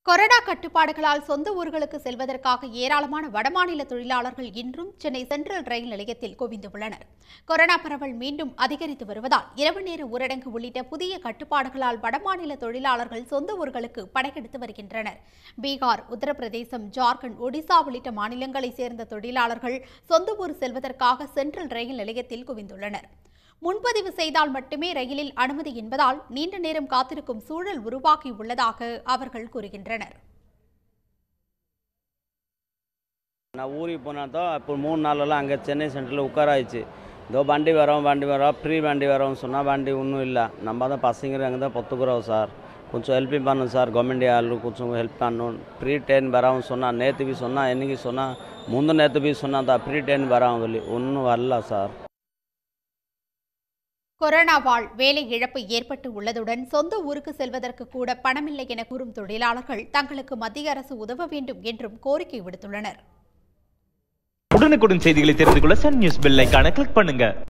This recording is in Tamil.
கொரோனா கட்டுப்பாடுகளால் சொந்த ஊர்களுக்கு செல்வதற்காக ஏராளமான வடமாநில தொழிலாளர்கள் இன்றும் சென்னை சென்ட்ரல் ரயில் நிலையத்தில் குவிந்துள்ளனர் கொரோனா பரவல் மீண்டும் அதிகரித்து வருவதால் இரவு நேர ஊரடங்கு உள்ளிட்ட புதிய கட்டுப்பாடுகளால் வடமாநில தொழிலாளர்கள் சொந்த ஊர்களுக்கு படையெடுத்து வருகின்றனர் பீகார் உத்தரப்பிரதேசம் ஜார்க்கண்ட் ஒடிசா உள்ளிட்ட மாநிலங்களைச் சேர்ந்த தொழிலாளர்கள் சொந்த ஊர் செல்வதற்காக சென்ட்ரல் ரயில் நிலையத்தில் குவிந்துள்ளனர் முன்பதிவு செய்தால் மட்டுமே ரயிலில் அனுமதி என்பதால் நீண்ட நேரம் காத்திருக்கும் சூழல் உருவாகியுள்ளதாக அவர்கள் கூறுகின்றனர் நான் ஊருக்கு போனால் தான் இப்போ மூணு நாளெல்லாம் அங்கே சென்னை சென்டரில் உட்காராயிச்சு இதோ வண்டி வரோம் வண்டி வரோம் ஃப்ரீ வண்டி வரோம் சொன்னால் வண்டி ஒன்றும் இல்லை நம்ம தான் பசங்க அங்கே தான் பொத்துக்குறோம் சார் கொஞ்சம் ஹெல்ப் பண்ணும் சார் கவர்மெண்ட் ஆளு கொஞ்சம் ஹெல்ப் பண்ணணும் ஃப்ரீ ட்ரெயின் வரோம் சொன்னால் நேற்று போய் சொன்னால் என்னைக்கு சொன்னால் முந்து நேற்று போய் சொன்னால் தான் ஃப்ரீ ட்ரெயின் வரோம் சொல்லி ஒன்றும் வரல சார் கொரோனாவால் வேலை இழப்பு ஏற்பட்டு உள்ளதுடன் சொந்த ஊருக்கு செல்வதற்கு கூட பணமில்லை என கூறும் தொழிலாளர்கள் தங்களுக்கு மத்திய அரசு உதவ வேண்டும் என்றும் கோரிக்கை விடுத்துள்ளனர் உடனுக்குடன் செய்திகளை தெரிந்து கொள்ள சன் நியூஸ் பெல் ஐகானை கிளிக் பண்ணுங்க